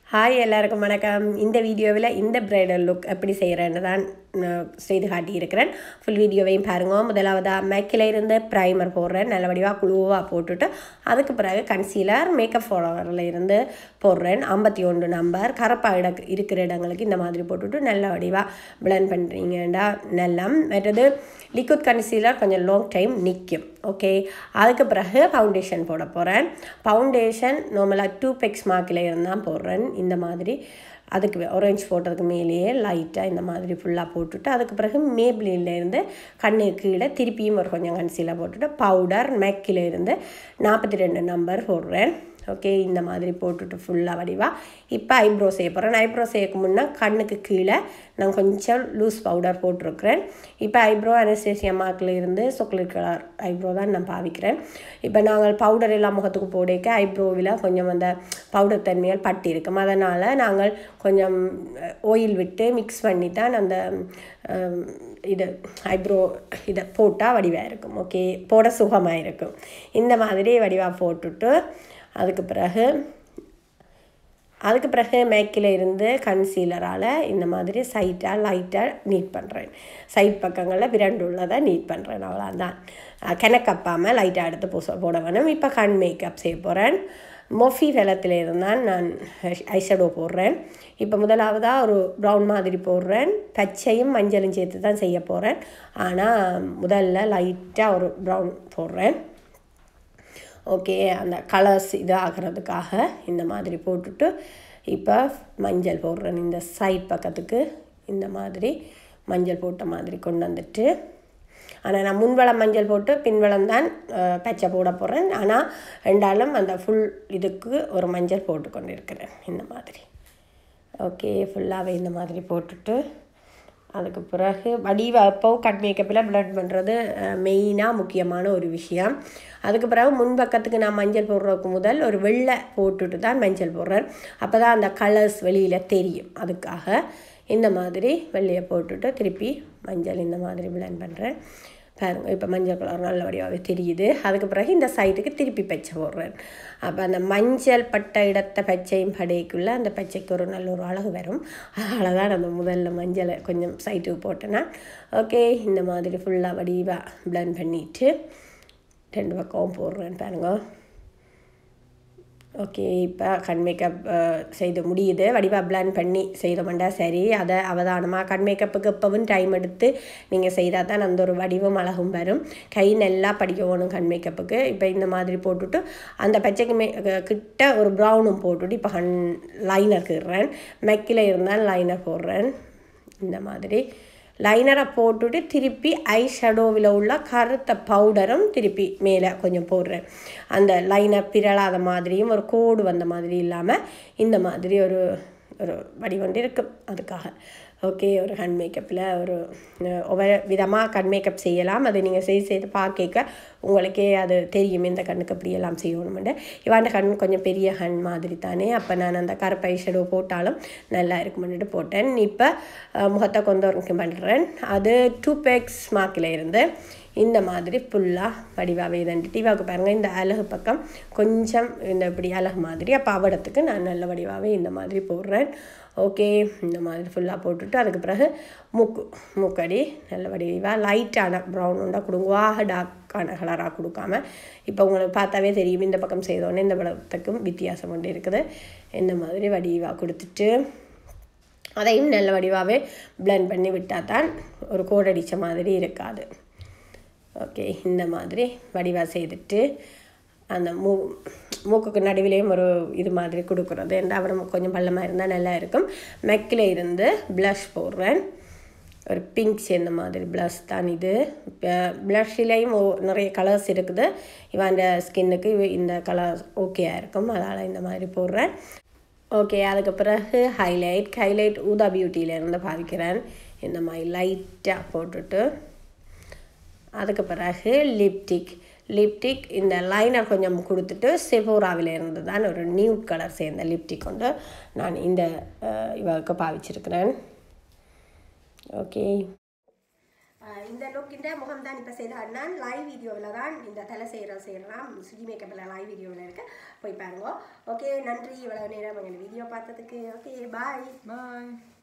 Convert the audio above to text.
hi எல்லாருக்கும் வணக்கம் இந்த வீடியோவில் இந்த பிரைடல் லுக் எப்படி செய்கிறேன்னு தான் நான் செய்து காட்டியிருக்கிறேன் ஃபுல் வீடியோவையும் பாருங்க முதலாவதாக மேக்கில் இருந்து ப்ரைமர் போடுறேன் நல்ல வடிவாக குழுவாக போட்டுட்டு அதுக்கு பிறகு கன்சீலர் மேக்கப் ஃபாலோவரில் இருந்து போடுறேன் ஐம்பத்தி ஒன்று நம்பர் கரப்பாக இட இருக்கிற இடங்களுக்கு இந்த மாதிரி போட்டுட்டு நல்ல வடிவாக பிளெண்ட் பண்ணுறீங்கடா நல்லா மற்றது லிக்விட் கன்சீலர் கொஞ்சம் லாங் டைம் நிற்கும் ஓகே அதுக்கு பிறகு ஃபவுண்டேஷன் போட போகிறேன் ஃபவுண்டேஷன் நார்மலாக டூ பெக்ஸ் மார்க்கில் இருந்தால் போடுறேன் இந்த மாதிரி அதுக்கு ஆரஞ்சு போட்டதுக்கு மேலேயே லைட்டாக இந்த மாதிரி ஃபுல்லாக போட்டுட்டு அதுக்கு பிறகு மேப்ளின்லேருந்து கண்ணு கீழே திருப்பியும் ஒரு கொஞ்சம் கன்சீலாக போட்டுட்டு பவுடர் மெக்கில் இருந்து நாற்பத்தி ரெண்டு நம்பர் போடுறேன் ஓகே இந்த மாதிரி போட்டுட்டு ஃபுல்லாக வடிவாக இப்போ ஐப்ரோ செய்ய போகிறேன் ஐப்ரோ செய்யக்கு முன்னே கண்ணுக்கு கீழே நான் கொஞ்சம் லூஸ் பவுடர் போட்டிருக்கிறேன் இப்போ ஐப்ரோ அனஸ்டேசியா மார்க்கில் இருந்து சாக்லேட் கலர் ஐப்ரோ தான் நான் பாவிக்கிறேன் இப்போ நாங்கள் பவுடர் எல்லாம் முகத்துக்கு போடைக்க ஐப்ரோவில் கொஞ்சம் அந்த பவுடர் தன்மையால் பட்டி இருக்கும் அதனால் நாங்கள் கொஞ்சம் ஆயில் விட்டு மிக்ஸ் பண்ணி தான் அந்த இது ஐப்ரோ இதை போட்டால் வடிவாக இருக்கும் ஓகே போட சுகமாக இருக்கும் இந்த மாதிரி வடிவாக போட்டுட்டு அதுக்கு பிறகு அதுக்கு பிறகு மேக்கில் இருந்து கன்சீலரால் இந்த மாதிரி சைட்டாக லைட்டாக நீட் பண்ணுறேன் சைட் பக்கங்களில் விரண்டு உள்ளதை நீட் பண்ணுறேன் அவ்வளோதான் கிணக்கப்பாமல் லைட்டாக எடுத்து பூச போட வேணும் இப்போ கண் மேக்கப் செய்ய போகிறேன் மொஃபி வெள்ளத்தில் இருந்தால் நான் ஐஷடோ போடுறேன் இப்போ முதலாவதாக ஒரு ப்ரௌன் மாதிரி போடுறேன் பச்சையும் மஞ்சளும் சேர்த்து தான் செய்ய போகிறேன் ஆனால் முதல்ல லைட்டாக ஒரு ப்ரௌன் போடுறேன் ஓகே அந்த கலர்ஸ் இது ஆகிறதுக்காக இந்த மாதிரி போட்டுட்டு இப்போ மஞ்சள் போடுறேன் இந்த சைட் பக்கத்துக்கு இந்த மாதிரி மஞ்சள் போட்ட மாதிரி கொண்டு வந்துட்டு ஆனால் நான் முன்வளம் மஞ்சள் போட்டு பின்வளம் தான் பச்சை போட போகிறேன் ஆனால் ரெண்டாலும் அந்த ஃபுல் இதுக்கு ஒரு மஞ்சள் போட்டு கொண்டு இருக்கிறேன் இந்த மாதிரி ஓகே ஃபுல்லாகவே இந்த மாதிரி போட்டுட்டு அதுக்கு பிறகு வடிவ அப்போ கட் மேக்கப்பில் பிளட் பண்ணுறது மெயினாக முக்கியமான ஒரு விஷயம் அதுக்கு பிறகு முன்பக்கத்துக்கு நான் மஞ்சள் போடுறதுக்கு முதல் ஒரு வெள்ளை போட்டுட்டு தான் மஞ்சள் போடுறேன் அப்போ தான் அந்த கலர்ஸ் வெளியில் தெரியும் அதுக்காக இந்த மாதிரி வெள்ளையை போட்டுட்டு திருப்பி மஞ்சள் இந்த மாதிரி பிளெண்ட் பண்ணுறேன் பாருங்கள் இப்போ மஞ்சள் கலர் நல்ல வடிவாகவே தெரியுது அதுக்கு பிறகு இந்த சைடுக்கு திருப்பி பச்சை போடுறேன் அப்போ அந்த மஞ்சள் பட்ட இடத்த பச்சையும் படைக்குள்ளே அந்த பச்சைக்கு ஒரு நல்ல ஒரு அழகு வரும் அதனால தான் அந்த முதல்ல மஞ்சளை கொஞ்சம் சைட்டுக்கு போட்டேன்னா ஓகே இந்த மாதிரி ஃபுல்லாக வடிவாக பிளெண்ட் பண்ணிவிட்டு ரெண்டு பக்கமும் போடுறேன் பாருங்க ஓகே இப்போ கண் மேக்கப் செய்து முடியுது வடிவாக பிளான் பண்ணி செய்தோம்டா சரி அதை அவதானமாக கண் மேக்கப்புக்கு எப்பவும் டைம் எடுத்து நீங்கள் செய்தால் தான் அந்த ஒரு வடிவம் அழகும் வரும் கை நல்லா படிக்கணும் கண் மேக்கப்புக்கு இப்போ இந்த மாதிரி போட்டுட்டு அந்த பச்சைக்கு மே கிட்ட ஒரு ப்ரௌனும் போட்டுட்டு இப்போ கண் லைனர் கீடுறேன் மெக்கில் இருந்தால் லைனர் போடுறேன் இந்த மாதிரி லைனரை போட்டுட்டு திருப்பி ஐ ஷடோவில் உள்ள கருத்த பவுடரும் திருப்பி மேலே கொஞ்சம் போடுறேன் அந்த லைனர் பிறளாத மாதிரியும் ஒரு கோடு வந்த மாதிரி இல்லாமல் இந்த மாதிரி ஒரு ஒரு வடிவண்டு இருக்கும் அதுக்காக ஓகே ஒரு கண் மேக்கப்பில் ஒரு ஒவ்வொரு விதமாக கண் மேக்கப் செய்யலாம் அது நீங்கள் செய்து செய்து பார்க்க உங்களுக்கே அது தெரியும் இந்த கண்ணுக்கு அப்படியெல்லாம் செய்யணுமெண்டு இவாண்ட கண் கொஞ்சம் பெரிய கண் மாதிரி தானே அப்போ நான் அந்த கருப்பை ஷெடோ போட்டாலும் நல்லா இருக்குமென்னுட்டு போட்டேன் இப்போ முகத்தை கொண்டு பண்ணுறேன் அது டூ பேக்ஸ் மார்க்கில் இருந்து இந்த மாதிரி ஃபுல்லாக வடிவாகவே இதண்டு டிவாவுக்கு பாருங்கள் இந்த அழகு பக்கம் கொஞ்சம் இந்த இப்படி அழகு மாதிரி அப்போ அவடத்துக்கு நான் நல்ல வடிவாகவே இந்த மாதிரி போடுறேன் ஓகே இந்த மாதிரி ஃபுல்லாக போட்டுட்டு அதுக்கு பிறகு மூக்கு மூக்கடி நல்ல வடிவாக லைட்டான ப்ரௌன் உண்டா கொடுங்குவாக டார்க்கான கலராக கொடுக்காம இப்போ உங்களுக்கு பார்த்தாவே தெரியும் இந்த பக்கம் செய்தோடனே இந்த படத்துக்கும் வித்தியாசம் கொண்டு இருக்குது இந்த மாதிரி வடிவாக கொடுத்துட்டு அதையும் நல்ல வடிவாகவே பிளெண்ட் பண்ணி விட்டால் தான் ஒரு கோடடித்த மாதிரி இருக்காது ஓகே இந்த மாதிரி வடிவாக செய்துட்டு அந்த மூ மூக்குக்கு நடுவிலையும் ஒரு இது மாதிரி கொடுக்குறது எந்த அவரம் கொஞ்சம் பள்ளமாக இருந்தால் நல்லா இருக்கும் மெக்கில் இருந்து ப்ளஷ் போடுறேன் ஒரு பிங்க் சேர்ந்த மாதிரி ப்ளஷ் தான் இது ப்ளஷ்லேயும் நிறைய கலர்ஸ் இருக்குது இவன் ஸ்கின்னுக்கு இந்த கலர் ஓகேயாக இருக்கும் அதனால் இந்த மாதிரி போடுறேன் ஓகே அதுக்கு பிறகு ஹைலைட் ஹைலைட் ஊதா பியூட்டியிலேருந்து பாவிக்கிறேன் இந்த மாதிரி லைட்டாக போட்டுட்டு அதுக்கு பிறகு லிப்டிக் லிப்டிக் இந்த லைனர் கொஞ்சம் கொடுத்துட்டு செஃபோராவில் இருந்து தான் ஒரு நியூட் கலர் சேர்ந்த லிப்டிக் கொண்டு நான் இந்த இவருக்கு பாவிச்சிருக்கிறேன் ஓகே அஹ் இந்த லுக்கின்ற முகம் தான் இப்போ செய்த நான் லைவ் வீடியோவில் தான் இந்த தலை செய்கிற செய்யலாம் சுஜி மேக்கப்பில் லைவ் வீடியோவில் இருக்கு போய் பாருங்க ஓகே நன்றி இவ்வளோ நேரம் எங்கள் வீடியோ பார்த்ததுக்கு ஓகே பாய் பாய்